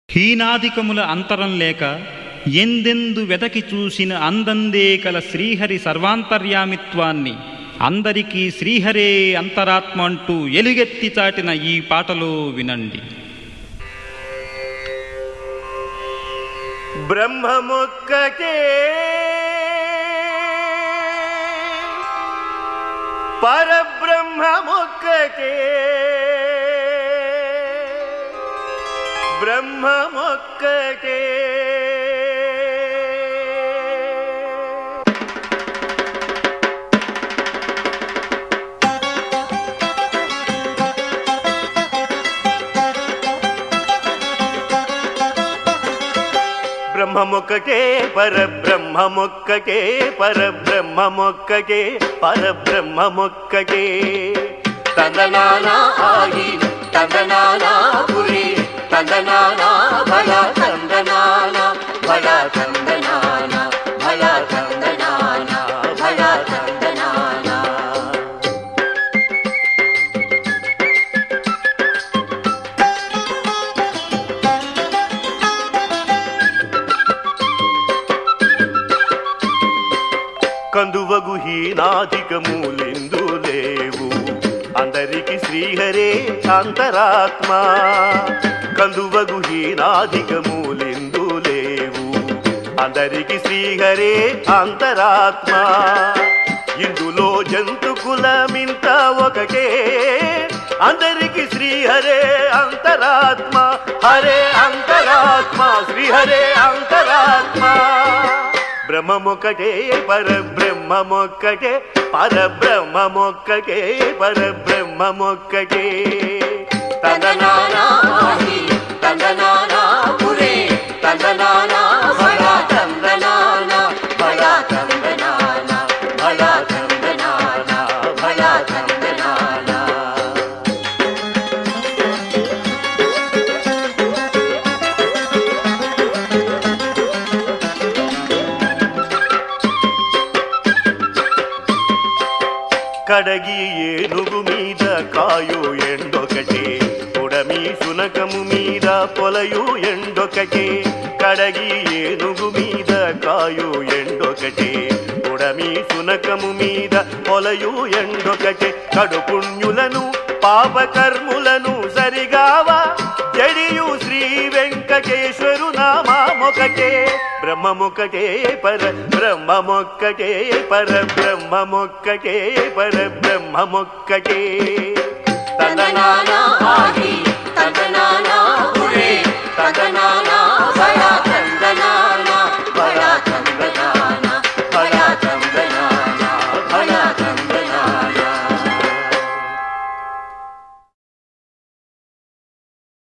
హీనాధికముల అంతరం లేక ఎందెందు వెతకి చూసిన అందందే కల శ్రీహరి సర్వాంతర్యామిత్వాన్ని అందరికీ శ్రీహరే అంతరాత్మ అంటూ ఎలుగెత్తి చాటిన ఈ పాటలో వినండి బ్రహ్మముక్కటే పరబ్రహ్మముక్కటే బ్రహ్మముక్కటే బ్రహ్మమొక్కటే పరబ్రహ్మమొక్కటే పరబ్రహ్మమొక్కటే పరబ్రహ్మమొక్కటే తందనానా ఆగి తందనానా పురి తందనానా భళ తందనానా భళ తందనానా భళ తందనానా భళ తందనానా కందువగు హీనాధికములెందు లేవు అందరికి శ్రీహరే అంతరాత్మ కందువగు హీనాధికములెందు లేవు అందరికి శ్రీహరే అంతరాత్మ ఇందులో జంతు కులమింత ఒకటే అందరికి శ్రీహరే అంతరాత్మ హరే అంతరాత్మ శ్రీహరే అంతరాత్మ బ్రహ్మమొక్కటే పరబ్రహ్మమొక్కటే పరబ్రహ్మమొక్కటే పరబ్రహ్మమొక్కటే తందనానా తందనానా పురే తందనానా భళ తందనానా భళ తందనానా భళ తందనానా భళ తందనానా కడగి ఏనుగు మీద కాయు ఎండొకటే ఉడమి సునకము మీద పొలయు ఎండొకటే కడగి ఏనుగు మీద కాయు ఎండొకటే ఉడమి సునకము మీద పొలయు ఎండొకటే కడుపుణ్యులను పాపకర్ములను సరిగావా జడియు శ్రీ వెంకటేశ్వరు నామామొకటే బ్రహ్మమొక్కటే పర బ్రహ్మమొక్కటే పర బ్రహ్మమొక్కటే పర బ్రహ్మమొక్కటే తందనానా ఆగి తందనానా